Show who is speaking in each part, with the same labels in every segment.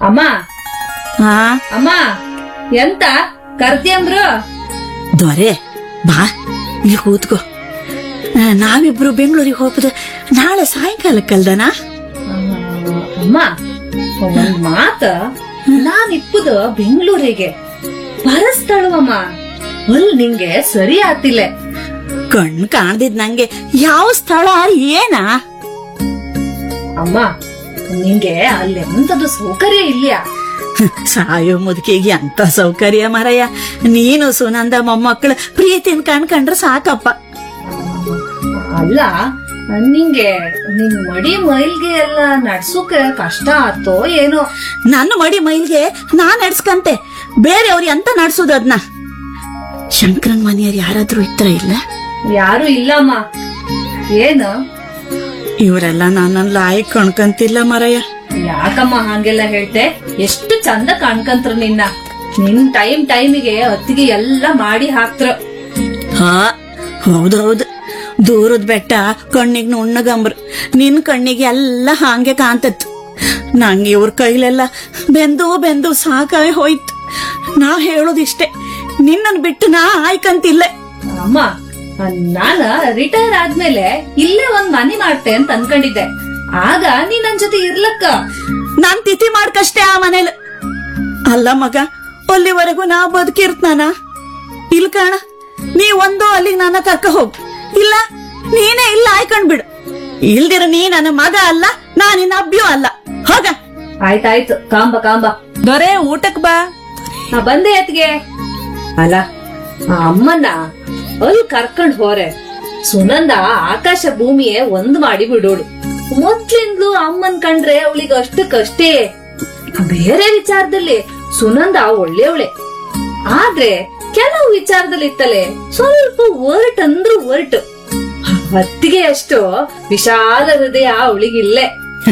Speaker 1: ಅಮ್ಮ
Speaker 2: ಹಾ
Speaker 1: ಅಮ್ಮ ಎಂತ ಕರ್ತಿಯಂದ್ರು
Speaker 2: ದೊರೆ ಬಾ ಇಲ್ಲಿ ಕೂತ್ಕೋ ಆ, ನಾವಿಬ್ರು ಬೆಂಗಳೂರಿಗೆ ಹೋಗ್ಬೋದು ನಾಳೆ ಸಾಯಂಕಾಲಕ್ಕಲ್ದನಾ
Speaker 1: ಅಮ್ಮ ಒಂದ್ ಮಾತ ನಾನ್ ಇಪ್ಪುದು ಬೆಂಗಳೂರಿಗೆ ಬರಸ್ತಳುವಮ್ಮ ಅಲ್ ನಿಂಗೆ ಸರಿ ಆತಿಲ್ಲ
Speaker 2: ಕಣ್ ಕಾಣ್ದಿದ್ ನಂಗೆ ಯಾವ ಸ್ಥಳ ಏನಾ
Speaker 1: ಅಮ್ಮ ನಿಂಗೆ ಅಲ್ಲಿ ಎಂತದು ಸೌಕರ್ಯ ಇಲ್ಲ
Speaker 2: ಸಾಯೋ ಮುದುಕಿಗೆ ಅಂತ ಸೌಕರ್ಯ ಮರಯ್ಯ ನೀನು ಸುನಂದ ಮೊಮ್ಮಕ್ಕಳು ಪ್ರೀತಿನ ಕಣ್ಕಂಡ್ರೆ ಸಾಕಪ್ಪ
Speaker 1: ಅಲ್ಲ ನಿಂಗೆ ನಿನ್ ಮಡಿ ಮೈಲ್ಗೆ ಎಲ್ಲ ನಡ್ಸುಕ ಕಷ್ಟ ಆತೋ ಏನೋ
Speaker 2: ನನ್ನ ಮಡಿ ಮೈಲ್ಗೆ ನಾನ್ ನಡ್ಸ್ಕಂತೆ ಬೇರೆಯವ್ರು ಎಂತ ನಡ್ಸೋದು ಅದ್ನ ಶಂಕರನ್ ಮನೆಯವ್ರು ಯಾರಾದ್ರೂ ಇತ್ರ ಇಲ್ಲ
Speaker 1: ಯಾರು ಇಲ್ಲಮ್ಮ ಏನು
Speaker 2: ಇವರೆಲ್ಲ ನನ್ನನ್ನ ಲಾಯಕ್ ಕಣ್ಕಂತಿಲ್ಲ ಮರಯ್ಯ
Speaker 1: ಯಾಕಮ್ಮ ಹಂಗೆಲ್ಲ ಹೇಳ್ತೆ ಎಷ್ಟು ಚಂದ ಕಾಣ್ಕಂತ್ರ ನಿನ್ನ ನಿನ್ ಟೈಮ್ ಟೈಮಿಗೆ ಅತ್ತಿಗೆ ಎಲ್ಲ ಮಾಡಿ ಹಾಕ್ತ್ರ
Speaker 2: ಹಾ ಹೌದೌದು ದೂರದ ಬೆಟ್ಟ ಕಣ್ಣಿಗೆ ನುಣ್ಣಗಂಬ್ರು ನಿನ್ ಕಣ್ಣಿಗೆ ಎಲ್ಲ ಹಾಂಗೆ ಕಾಂತತ್ತು ನಂಗೆ ಇವ್ರ ಕೈಲೆಲ್ಲ ಬೆಂದು ಬೆಂದು ಸಾಕಾಗಿ ಹೋಯ್ತು ನಾ ಹೇಳೋದಿಷ್ಟೇ ನಿನ್ನನ್ ಬಿಟ್ಟು ನಾ ಆಯ್ಕಂತಿಲ್ಲ
Speaker 1: ಅಮ್ಮ ನಾನ ರಿಟೈರ್ ಆದ್ಮೇಲೆ ಇಲ್ಲೇ ಒಂದ್ ಮನೆ ಮಾಡ್ತೆ ಅಂತ ಅನ್ಕೊಂಡಿದ್ದೆ ಆಗ ನೀ ನನ್ ಜೊತೆ ಇರ್ಲಕ್ಕ
Speaker 2: ನಾನ್ ತಿಥಿ ಮಾಡ್ಕಷ್ಟೇ ಆ ಮನೇಲಿ ಅಲ್ಲ ಮಗ ಅಲ್ಲಿವರೆಗೂ ನಾ ಬದುಕಿರ್ತಾನ ಇಲ್ ಕಾಣ ನೀ ಒಂದು ಅಲ್ಲಿಗೆ ನನ್ನ ಕರ್ಕ ಹೋಗ್ ಇಲ್ಲ ನೀನೇ ಇಲ್ಲ ಆಯ್ಕೊಂಡ್ಬಿಡು ಇಲ್ದಿರ ನೀ ನನ್ನ ಮಗ ಅಲ್ಲ ನಾ ನಿನ್ನ ಅಬ್ಬಿಯೂ ಅಲ್ಲ ಹೋಗ
Speaker 1: ಆಯ್ತಾಯ್ತು ಕಾಂಬ ಕಾಂಬ
Speaker 3: ದೊರೆ ಊಟಕ್ ಬಾ
Speaker 1: ನಾ ಬಂದೆ ಅತ್ಗೆ ಅಲ್ಲ ಆ ಅಮ್ಮನ್ನ ಅಲ್ಲಿ ಕರ್ಕೊಂಡ್ ಹೋರೆ ಸುನಂದ ಆಕಾಶ ಭೂಮಿಯೇ ಒಂದ್ ಮಾಡಿ ಬಿಡೋಳು ಮೊದ್ಲಿಂದ್ಲು ಅಮ್ಮನ್ ಕಂಡ್ರೆ ಅವಳಿಗೆ ಅಷ್ಟಕ್ಕಷ್ಟೇ ಬೇರೆ ವಿಚಾರದಲ್ಲಿ ಸುನಂದ ಒಳ್ಳೆಯವಳೆ ಆದ್ರೆ ಕೆಲವು ವಿಚಾರದಲ್ಲಿ ಇತ್ತಲೆ ಸ್ವಲ್ಪ ಒರಟ್ ಅಂದ್ರು ಒರಟು ಹೊತ್ತಿಗೆ ಅಷ್ಟು ವಿಶಾಲ ಹೃದಯ ಅವಳಿಗಿಲ್ಲೇ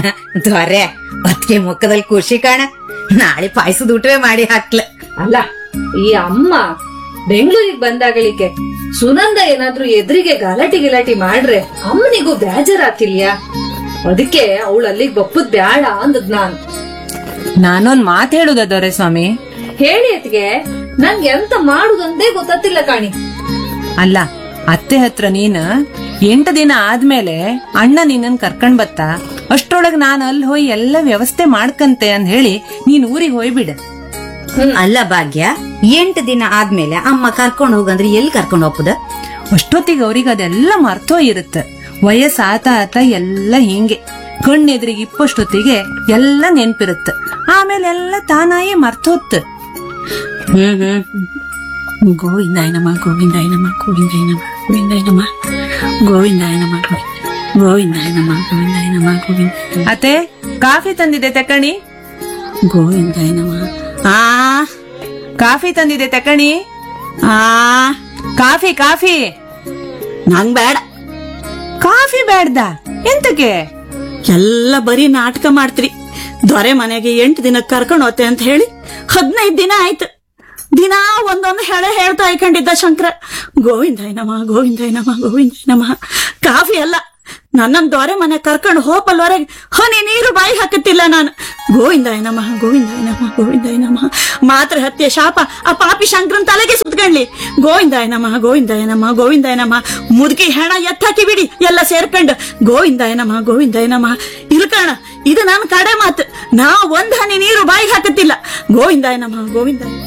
Speaker 4: ದೊರೆ ಅದಕ್ಕೆ ಮುಖದಲ್ಲಿ ಖುಷಿ ಕಾಣ ನಾಳೆ ಪಾಯಸದ ಊಟವೇ ಮಾಡಿ ಹಾಕ್ಲ
Speaker 1: ಅಲ್ಲ ಈ ಅಮ್ಮ ಬೆಂಗಳೂರಿಗೆ ಬಂದಾಗಳಿಕೆ ಸುನಂದ ಏನಾದ್ರೂ ಎದುರಿಗೆ ಗಲಾಟಿ ಗಿಲಾಟಿ ಮಾಡ್ರೆ ಅಮ್ಮನಿಗೂ ಬೇಜಾರಾತಿಲ್ಯಾ ಅದಕ್ಕೆ ಅವಳು ಅಲ್ಲಿಗೆ ಬಪ್ಪುದ್ ಬ್ಯಾಡ ಅಂದದ್ ನಾನು
Speaker 3: ನಾನೊಂದ್ ಮಾತ್ ಹೇಳುದ ದೊರೆ ಸ್ವಾಮಿ
Speaker 1: ಹೇಳಿ ಅತ್ಗೆ ನಂಗೆ ಎಂತ ಮಾಡುದಂದೇ ಗೊತ್ತಿಲ್ಲ ಕಾಣಿ
Speaker 3: ಅಲ್ಲ ಅತ್ತೆ ಹತ್ರ ನೀನ್ ಎಂಟು ದಿನ ಆದ್ಮೇಲೆ ಅಣ್ಣ ನಿನ್ನನ್ ಕರ್ಕೊಂಡ್ ಬತ್ತ ಅಷ್ಟ್ರೊಳಗ್ ನಾನ್ ಅಲ್ಲಿ ಹೋಗಿ ಎಲ್ಲ ವ್ಯವಸ್ಥೆ ಮಾಡ್ಕಂತೆ ಅಂದ್ ಹೇಳಿ ನೀನ್ ಊರಿಗೆ ಹೋಯ್ಬಿಡ
Speaker 4: ಅಲ್ಲ ಭಾಗ್ಯ ಎಂಟು ದಿನ ಆದ್ಮೇಲೆ ಅಮ್ಮ ಕರ್ಕೊಂಡ್ ಹೋಗಂದ್ರೆ ಎಲ್ಲಿ ಕರ್ಕೊಂಡ್ ಹೋಗ್ಬೋದ
Speaker 3: ಅಷ್ಟೊತ್ತಿಗೆ ಅವ್ರಿಗೆ ಅದೆಲ್ಲ ಮರ್ತೋ ಇರುತ್ತ ವಯಸ್ಸು ಆತ ಆತ ಎಲ್ಲ ಹಿಂಗೆ ಕಣ್ಣೆದ್ರಿಗೆ ಇಪ್ಪಷ್ಟೊತ್ತಿಗೆ ಎಲ್ಲ ನೆನ್ಪಿರುತ್ತ ಆಮೇಲೆ ಎಲ್ಲ ತಾನಾಯೇ ಮರ್ತೋತ್
Speaker 4: ಹ್ಮ್ ಹ್ಮ್
Speaker 2: ಗೋವಿಂದಾಯನಮ್ಮ ಗೋವಿಂದಾಯನಮ್ಮ ಗೋವಿಂದಾಯನಮ್ಮ ಗೋವಿಂದಾಯನಮ್ಮ ಗೋವಿಂದಾಯನಮ್ಮ ಗೋವಿಂದಾಯನಮ್ಮ ಗೋವಿಂದಾಯನಮ್ಮ ಗೋವಿಂದ
Speaker 3: ಅತ್ತೆ ಕಾಫಿ ತಂದಿದೆ ತಕಣಿ
Speaker 2: ಗೋವಿಂದಾಯನಮ್ಮ ಆ
Speaker 3: ಕಾಫಿ ತಂದಿದೆ ತಕಣಿ
Speaker 2: ಆ
Speaker 3: ಕಾಫಿ ಕಾಫಿ
Speaker 2: ನಂಗ್ ಬೇಡ
Speaker 3: ಕಾಫಿ ಬೇಡ್ದ ಎಂತಕ್ಕೆ
Speaker 2: ಎಲ್ಲ ಬರೀ ನಾಟಕ ಮಾಡ್ತೀರಿ ದೊರೆ ಮನೆಗೆ ಎಂಟು ದಿನ ಕರ್ಕೊಂಡು ಹೋತೆ ಅಂತ ಹೇಳಿ ಹದಿನೈದು ದಿನ ಆಯ್ತು ದಿನ ಒಂದೊಂದು ಹೇಳೆ ಹೇಳ್ತಾ ಇಕೊಂಡಿದ್ದ ಶಂಕರ ಗೋವಿಂದಾಯನಮ್ಮ ಗೋವಿಂದಾಯನಮ್ಮ ಗೋವಿಂದಾಯನಮ್ಮ ಕಾಫಿ ಅಲ್ಲ ನನ್ನನ್ ದೊರೆ ಮನೆ ಕರ್ಕೊಂಡು ಹೋಪಲ್ವರೆಗೆ ಹನಿ ನೀರು ಬಾಯಿ ಹಾಕುತ್ತಿಲ್ಲ ನಾನು ಗೋವಿಂದಾಯನಮ್ಮ ಗೋವಿಂದಾಯನಮ್ಮ ಗೋವಿಂದಾಯನಮ್ಮ ಮಾತ್ರ ಹತ್ಯೆ ಶಾಪ ಆ ಪಾಪಿ ಶಂಕರನ್ ತಲೆಗೆ ಸುತ್ಕೊಂಡ್ಲಿ ಗೋವಿಂದಾಯನಮ್ಮ ಗೋವಿಂದಾಯನಮ್ಮ ಗೋವಿಂದಾಯನಮ್ಮ ಮುದುಕಿ ಹೆಣ ಎತ್ತಾಕಿ ಬಿಡಿ ಎಲ್ಲ ಸೇರ್ಕೊಂಡು ಗೋವಿಂದಾಯನಮ್ಮ ಗೋವಿಂದಾಯನಮ್ಮ ಇಲ್ಕಣ ಇದು ನನ್ನ ಕಡೆ ಮಾತು ನಾ ಒಂದ್ ಹನಿ ನೀರು ಬಾಯಿಗೆ ಹಾಕುತ್ತಿಲ್ಲ ಗೋವಿಂದಾಯನಮ್ಮ ಗೋವಿಂದಾಯ